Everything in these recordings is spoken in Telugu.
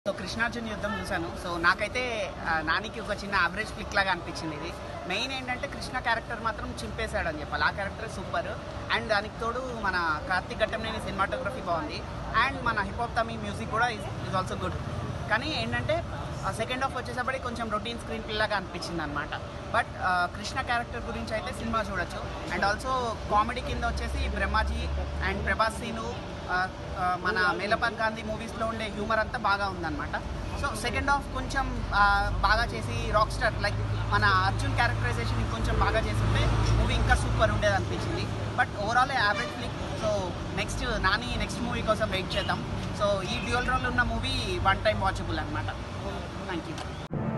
సో కృష్ణార్జున్ యుద్ధం చూశాను సో నాకైతే ఆ, నానికి ఒక చిన్న యావరేజ్ ఫ్లిక్ లాగా అనిపించింది ఇది మెయిన్ ఏంటంటే కృష్ణ క్యారెక్టర్ మాత్రం చింపేశాడు అని చెప్పాలి ఆ క్యారెక్టర్ సూపర్ అండ్ దానికి తోడు మన కార్తీక్ ఘట్టంనేని సినిమాటోగ్రఫీ బాగుంది అండ్ మన హిప్ హాప్ తమి మ్యూజిక్ కూడా ఇస్ ఆల్సో గుడ్ కానీ ఏంటంటే సెకండ్ హాఫ్ వచ్చేసప్పటికి కొంచెం రొటీన్ స్క్రీన్ ప్లే లాగా అనిపించింది అనమాట బట్ కృష్ణ క్యారెక్టర్ గురించి అయితే సినిమా చూడొచ్చు అండ్ ఆల్సో కామెడీ కింద వచ్చేసి బ్రహ్మాజీ అండ్ ప్రభాస్ సీను ఆ, ఆ, మన మేలపాన్ గాంధీ మూవీస్లో ఉండే హ్యూమర్ అంతా బాగా ఉందన్నమాట సో సెకండ్ హాఫ్ కొంచెం ఆ, బాగా చేసి రాక్ స్టార్ లైక్ మన అర్జున్ క్యారెక్టరైజేషన్ ఇంకొంచెం బాగా చేస్తుంటే మూవీ ఇంకా సూపర్ ఉండేది అనిపించింది but overall average click so next Nani next movie కోసం వెయిట్ చేద్దాం సో ఈ డ్యూయల్ రోల్ ఉన్న మూవీ వన్ టైం వాచబుల్ అనమాట థ్యాంక్ యూ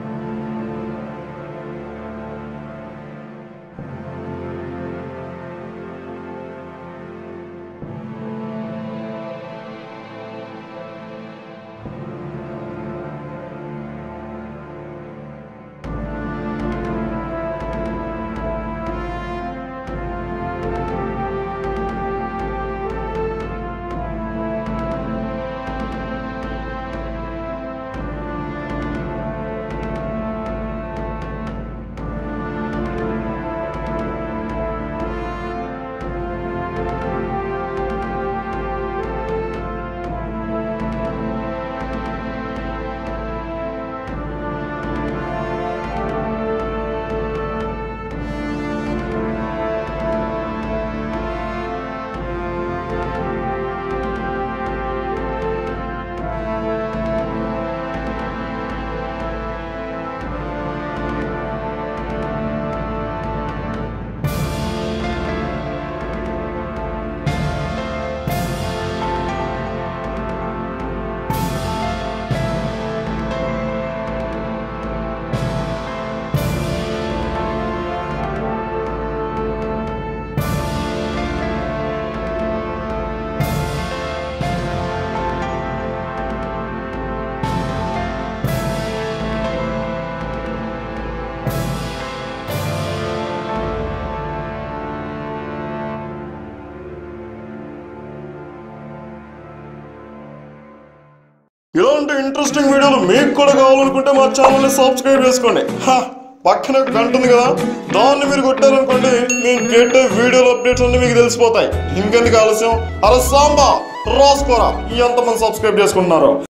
ఇలాంటి ఇంట్రెస్టింగ్ వీడియోలు మీకు కూడా కావాలనుకుంటే మా ఛానల్ని సబ్స్క్రైబ్ చేసుకోండి హ, పక్కన ఒక గంట ఉంది కదా దాన్ని మీరు కొట్టారనుకోండి నేను పెట్టే వీడియోల అప్డేట్స్ అన్ని మీకు తెలిసిపోతాయి ఇంకెందుకు ఆలస్యం అరే సాంబా రాసుకోరా ఎంతమంది సబ్స్క్రైబ్ చేసుకుంటున్నారో